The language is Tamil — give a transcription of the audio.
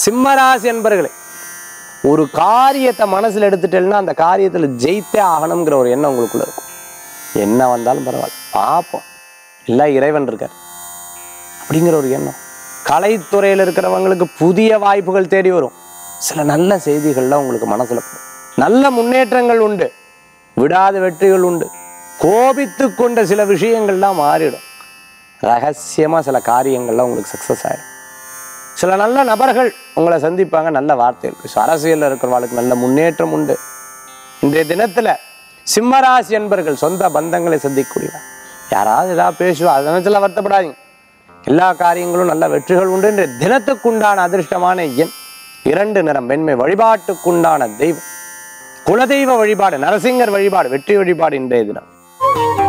சிம்மராசி என்பர்களே ஒரு காரியத்தை மனசுல எடுத்துட்டேன்னா அந்த காரியத்துல ஜெயித்தே ஆகணுங்கிற ஒரு எண்ணம் உங்களுக்குள்ள இருக்கும் என்ன வந்தாலும் பரவாயில்ல பார்ப்போம் எல்லாம் இறைவன் இருக்கார் அப்படிங்கிற ஒரு எண்ணம் கலைத்துறையில் இருக்கிறவங்களுக்கு புதிய வாய்ப்புகள் தேடி வரும் சில நல்ல செய்திகள்லாம் உங்களுக்கு மனசுல படும் நல்ல முன்னேற்றங்கள் உண்டு விடாத வெற்றிகள் உண்டு கோபித்து கொண்ட சில விஷயங்கள்லாம் மாறிடும் ரகசியமா சில காரியங்கள்லாம் உங்களுக்கு சக்சஸ் ஆயிடும் சில நல்ல நபர்கள் உங்களை சந்திப்பாங்க நல்ல வார்த்தைகள் பேசும் அரசியலில் இருக்கிறவங்களுக்கு நல்ல முன்னேற்றம் உண்டு இன்றைய தினத்துல சிம்மராசி என்பர்கள் சொந்த பந்தங்களை சந்திக்கக்கூடியவர் யாராவது ஏதாவது பேசுவா அதை நினைச்சல வருத்தப்படாதீங்க எல்லா காரியங்களும் நல்ல வெற்றிகள் உண்டு இன்றைய தினத்துக்குண்டான அதிர்ஷ்டமான எண் இரண்டு நிறம் வெண்மை வழிபாட்டுக்குண்டான தெய்வம் குலதெய்வ வழிபாடு நரசிங்கர் வழிபாடு வெற்றி வழிபாடு இன்றைய தினம்